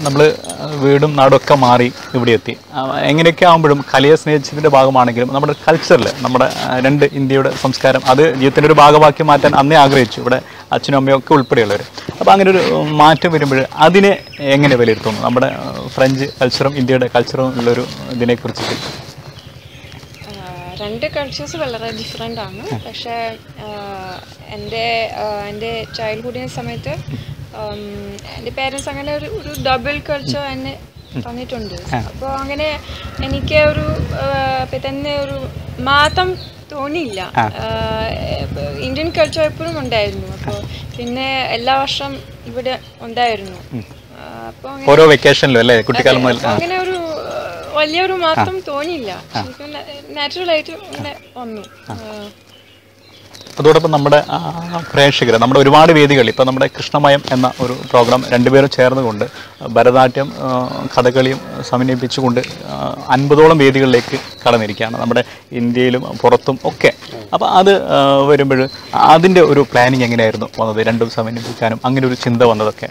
നമ്മൾ വീടും നാടും ഒക്കെ മാറി ഇവിടെ എത്തി ആ, എങ്ങനെയൊക്കെ ആകുമ്പോഴും കലയെ സ്നേഹിച്ചതിൻ്റെ ഭാഗമാണെങ്കിലും നമ്മുടെ കൾച്ചറിൽ നമ്മുടെ ആ, രണ്ട് ഇന്ത്യയുടെ സംസ്കാരം അത് ജീവിതത്തിൻ്റെ ഒരു ഭാഗമാക്കി മാറ്റാൻ അന്നേ ആഗ്രഹിച്ചു ഇവിടെ അച്ഛനും അമ്മയും ഒക്കെ ഉൾപ്പെടെയുള്ളവർ അപ്പോൾ അങ്ങനെ ഒരു മാറ്റം വരുമ്പോൾ അതിനെ എങ്ങനെ വിലയിരുത്തുന്നു നമ്മുടെ ആ, ഫ്രഞ്ച് കൾച്ചറും ഇന്ത്യയുടെ കൾച്ചറും ഉള്ളൊരു ഇതിനെക്കുറിച്ചിട്ട് ആഹ് രണ്ട് കൾച്ചേഴ്സ് വളരെ ഡിഫറെൻ്റ് ആണ് പക്ഷേ ആഹ് എൻ്റെ ആഹ് എൻ്റെ ചൈൽഡ്ഹുഡിൻ്റെ സമയത്ത് ഉം, എൻ്റെ പേരൻസ് അങ്ങനെ ഒരു ഒരു ഡബിൾ കൾച്ചർ എന്നെ തന്നിട്ടുണ്ട് അപ്പോൾ അങ്ങനെ എനിക്ക് ഒരു ആഹ് ഇപ്പം തന്നെ ഒരു മാറ്റം തോന്നിയില്ല ആഹ് ഇന്ത്യൻ കൾച്ചർ എപ്പോഴും ഉണ്ടായിരുന്നു അപ്പോൾ പിന്നെ എല്ലാ വർഷം ഇവിടെ ഉണ്ടായിരുന്നു അപ്പോൾ അങ്ങനെ ഓരോ വെക്കേഷനിലും അല്ലേ കുട്ടിക്കാലം മുതൽ അപ്പൊ അങ്ങനെ ഒരു ആ, വലിയൊരു മാറ്റം തോന്നിയില്ല ശരിക്കും നാച്ചുറൽ ആയിട്ട് ഇങ്ങനെ വന്നു ആ, അതോടൊപ്പം നമ്മുടെ പ്രേക്ഷകർ നമ്മുടെ ഒരുപാട് വേദികൾ ഇപ്പം നമ്മുടെ കൃഷ്ണമയം എന്ന ഒരു പ്രോഗ്രാം രണ്ടുപേരും ചേർന്നുകൊണ്ട് ഭരതനാട്യം ആ, കഥകളിയും സമന്വയിപ്പിച്ചുകൊണ്ട് ആ, അൻപതോളം വേദികളിലേക്ക് കടന്നിരിക്കുകയാണ് നമ്മുടെ ഇന്ത്യയിലും പുറത്തും ഒക്കെ അപ്പോൾ അത് വരുമ്പോൾ അതിൻ്റെ ഒരു പ്ലാനിങ് എങ്ങനെയായിരുന്നു വന്നത് രണ്ടും സമന്വയിപ്പിക്കാനും അങ്ങനെ ഒരു ചിന്ത വന്നതൊക്കെ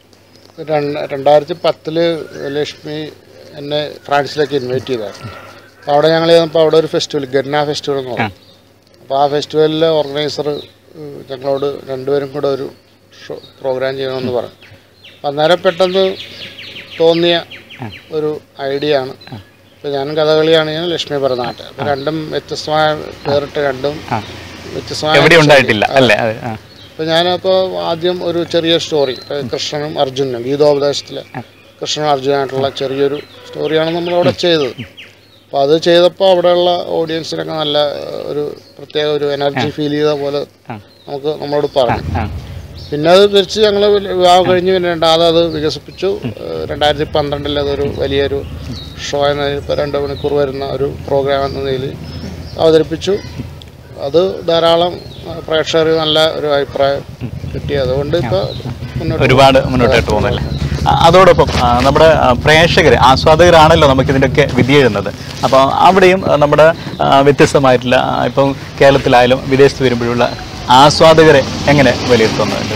രണ്ട് രണ്ടായിരത്തി പത്തില് ലക്ഷ്മി എന്നെ ഫ്രാൻസിലേക്ക് ഇൻവൈറ്റ് ചെയ്തായിരുന്നു അപ്പോൾ അവിടെ ഞങ്ങൾ ചെന്നപ്പോൾ അവിടെ ഒരു ഫെസ്റ്റിവൽ ഗന്ന ഫെസ്റ്റിവൽ എന്ന് പറയും അപ്പോൾ ആ ഫെസ്റ്റിവലിലെ ഓർഗനൈസർ ഞങ്ങളോട് രണ്ടുപേരും കൂടെ ഒരു ഷോ പ്രോഗ്രാം ചെയ്യണമെന്ന് പറഞ്ഞു അപ്പം അന്നേരം പെട്ടെന്ന് തോന്നിയ ഒരു ഐഡിയ ആണ് ഇപ്പോൾ ഞാനും കഥകളിയാണ് ഞാൻ ലക്ഷ്മി ഭരതനാട്യം അപ്പോൾ രണ്ടും വ്യത്യസ്തമായ പേരിട്ട് രണ്ടും വ്യത്യസ്തമായ എവിടെ ഉണ്ടായിട്ടില്ല അല്ലേ അതെ ആ ഇപ്പം ഞാനപ്പോൾ ആദ്യം ഒരു ചെറിയ സ്റ്റോറി കൃഷ്ണനും അർജുനും ഗീതോപദേശത്തിലെ കൃഷ്ണനും അർജുനായിട്ടുള്ള ചെറിയൊരു സ്റ്റോറിയാണ് നമ്മളവിടെ ചെയ്തത് അപ്പോൾ അത് ചെയ്തപ്പോൾ അവിടെയുള്ള ഓഡിയൻസിനൊക്കെ നല്ല ഏഹ്, ഒരു പ്രത്യേക ഒരു എനർജി ഫീൽ ചെയ്ത പോലെ നമുക്ക് നമ്മളോട് പറഞ്ഞു ആ പിന്നെ അത് തിരിച്ച് ഞങ്ങൾ വിവാഹം കഴിഞ്ഞ് പിന്നെ രണ്ടാമത് അത് വികസിപ്പിച്ചു ഏഹ്, രണ്ടായിരത്തി പന്ത്രണ്ടിൽ അതൊരു വലിയൊരു ഷോ എന്ന ഇപ്പോൾ രണ്ട് മണിക്കൂർ വരുന്ന ഒരു പ്രോഗ്രാം എന്ന നിലയിൽ അവതരിപ്പിച്ചു അത് ധാരാളം പ്രേക്ഷകർ നല്ല ഒരു അഭിപ്രായം കിട്ടി അതുകൊണ്ട് ഇപ്പോൾ മുന്നോട്ട് ഒരുപാട് മുന്നോട്ടായിട്ട് പോകുന്നല്ലേ ആ, അതോടൊപ്പം ആ, നമ്മുടെ പ്രേക്ഷകർ ആസ്വാദകരാണല്ലോ നമുക്ക് ഇതിൻ്റെയൊക്കെ വിധി എഴുതുന്നത് അപ്പോൾ അവിടെയും ആ, നമ്മുടെ ആ, വ്യത്യസ്തമായിട്ടുള്ള ആ, ഇപ്പം കേരളത്തിലായാലും വിദേശത്ത് വരുമ്പോഴുള്ള ആസ്വാദകരെ എങ്ങനെ വിലയിരുത്തുന്നുണ്ട്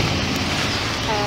ആ,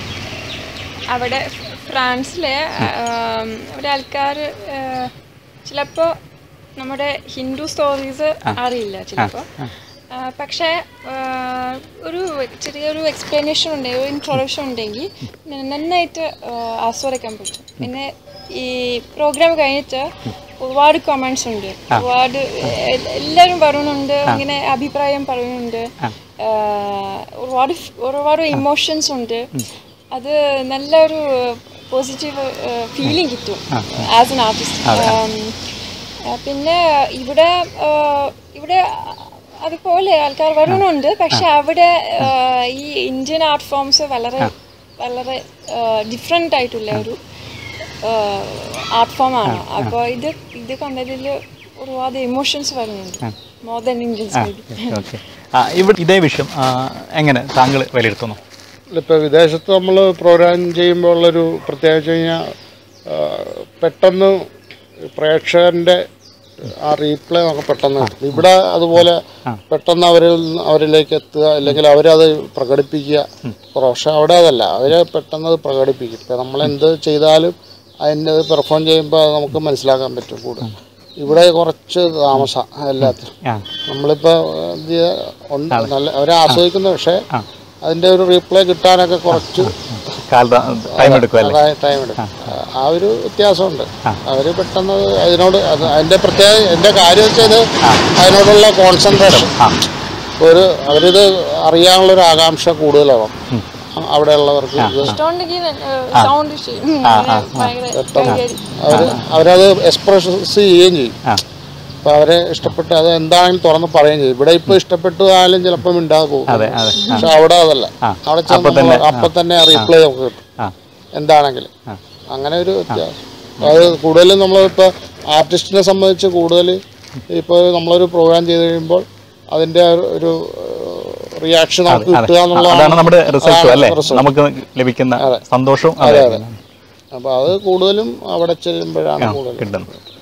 അവിടെ ഫ്രാൻസിലെ ആം, അവിടെ ആൾക്കാർ ചിലപ്പോൾ നമ്മുടെ ഹിന്ദു സ്റ്റോറീസ് അറിയില്ല ചിലപ്പോൾ പക്ഷേ ആ, ഒരു ചെറിയൊരു എക്സ്പ്ലനേഷൻ ഉണ്ടെങ്കിൽ ഒരു ഇൻട്രൊഡക്ഷൻ ഉണ്ടെങ്കിൽ ന- നന്നായിട്ട് ആ, ആസ്വദിക്കാൻ പറ്റും പിന്നെ ഈ പ്രോഗ്രാം കഴിഞ്ഞിട്ട് ഒരുപാട് കമൻസ് ഉണ്ട് ഒരുപാട് എ- എല്ലാവരും പറയുന്നുണ്ട് ഇങ്ങനെ അഭിപ്രായം പറയുന്നുണ്ട് ആ, ഒരുപാട് ഫ്- ഒരുപാട് ഇമോഷൻസ് ഉണ്ട് അത് നല്ലൊരു പോസിറ്റീവ് ഫീലിംഗ് കിട്ടും ആസ് എൻ ആർട്ടിസ്റ്റ് പിന്നെ ഇവിടെ ആ, ഇവിടെ അതുപോലെ ആൾക്കാർ വരുന്നുണ്ട് പക്ഷെ അവിടെ ആ, ഈ ഇന്ത്യൻ ആർട്ട് ഫോംസ് വളരെ വളരെ ഡിഫറെൻ്റ് ആയിട്ടുള്ള ഒരു ആർട്ട് ഫോമാണ് അപ്പോൾ ഇത് ഇത് കണ്ടതിൽ ഒരുപാട് ഇമോഷൻസ് വരുന്നുണ്ട് മോർ ദൻ ഇന്ത്യൻസ് ഓക്കെ ഇവിടെ ഇതേ വിഷയം ആ, എങ്ങനെ താങ്കൾ വിലയിരുത്തുന്നു ഇപ്പോൾ വിദേശത്ത് നമ്മൾ പ്രോഗ്രാം ചെയ്യുമ്പോൾ ഉള്ളൊരു പ്രത്യേകത വെച്ച് കഴിഞ്ഞാൽ പെട്ടെന്ന് പ്രേക്ഷകൻ്റെ ആ റീപ്ലേ നമുക്ക് പെട്ടെന്ന് കിട്ടും ഇവിടെ അതുപോലെ പെട്ടെന്ന് അവരിൽ നിന്ന് അവരിലേക്ക് എത്തുക അല്ലെങ്കിൽ അവരത് പ്രകടിപ്പിക്കുക പക്ഷെ അവിടെ അതല്ല അവർ പെട്ടെന്ന് അത് പ്രകടിപ്പിക്കും ഇപ്പം നമ്മൾ എന്ത് ചെയ്താലും അതിൻ്റെ പെർഫോം ചെയ്യുമ്പോൾ അത് നമുക്ക് മനസ്സിലാക്കാൻ പറ്റും കൂടുതൽ ഇവിടെ കുറച്ച് താമസം എല്ലാത്തിനും ആ നമ്മളിപ്പോൾ എന്ത് ചെയ്യാ, ഉണ്ട് നല്ല അവരെ ആസ്വദിക്കുന്നു പക്ഷേ അതിൻ്റെ ഒരു റീപ്ലൈ കിട്ടാനൊക്കെ കുറച്ച് കാല ടൈം എടുക്കും അല്ലേ അതായത് ടൈം എടുക്കും ആ ഒരു വ്യത്യാസമുണ്ട് അവർ പെട്ടെന്ന് അത് അതിനോട് അത് അതിൻ്റെ പ്രത്യേക എൻ്റെ കാര്യം വെച്ചത് അതിനോടുള്ള കോൺസെൻട്രേഷൻ ആ ഒരു അവരിത് അറിയാനുള്ളൊരു ആകാംക്ഷ കൂടുതലാവും അവിടെയുള്ളവർക്ക് ഇത് ഇഷ്ടമുണ്ടെങ്കിൽ സൗണ്ട് ചെയ്യും ഭയങ്കര കൈകാര്യം അവർ അവരത് എക്സ്പ്രസ് ചെയ്യുകയും ചെയ്യും ആ അപ്പോൾ അവരെ ഇഷ്ടപ്പെട്ട് അത് എന്താണെങ്കിലും തുറന്ന് പറയുകയും ചെയ്യും ഇവിടെ ഇപ്പോൾ ഇഷ്ടപ്പെട്ടു ആയാലും ചിലപ്പോൾ മിണ്ടാതെ പോകും അതെ അതെ പക്ഷെ അവിടെ അതല്ല ആ. അവിടെ അപ്പൊ ചെന്ന് തന്നെ, നമ്മൾ അപ്പം തന്നെ റീപ്ലൈ നമുക്ക് കിട്ടും ആ എന്താണെങ്കിലും ആ. അങ്ങനെ ഒരു വ്യത്യാസം അത് കൂടുതലും നമ്മളിപ്പോൾ ആർട്ടിസ്റ്റിനെ സംബന്ധിച്ച് കൂടുതൽ ഇപ്പോൾ നമ്മളൊരു പ്രോഗ്രാം ചെയ്ത് കഴിയുമ്പോൾ അതിൻ്റെ ഒരു റിയാക്ഷൻ നമുക്ക് അതെ കിട്ടുക എന്നുള്ളതാണ് അതാണ് നമ്മുടെ റിസൾട്ടും അതാണ് അല്ലേ result. നമുക്ക് ലഭിക്കുന്ന സന്തോഷവും അതെ അപ്പോൾ അത് കൂടുതലും അവിടെ ചെല്ലുമ്പോഴാണ് കൂടുതൽ കിട്ടുന്നത്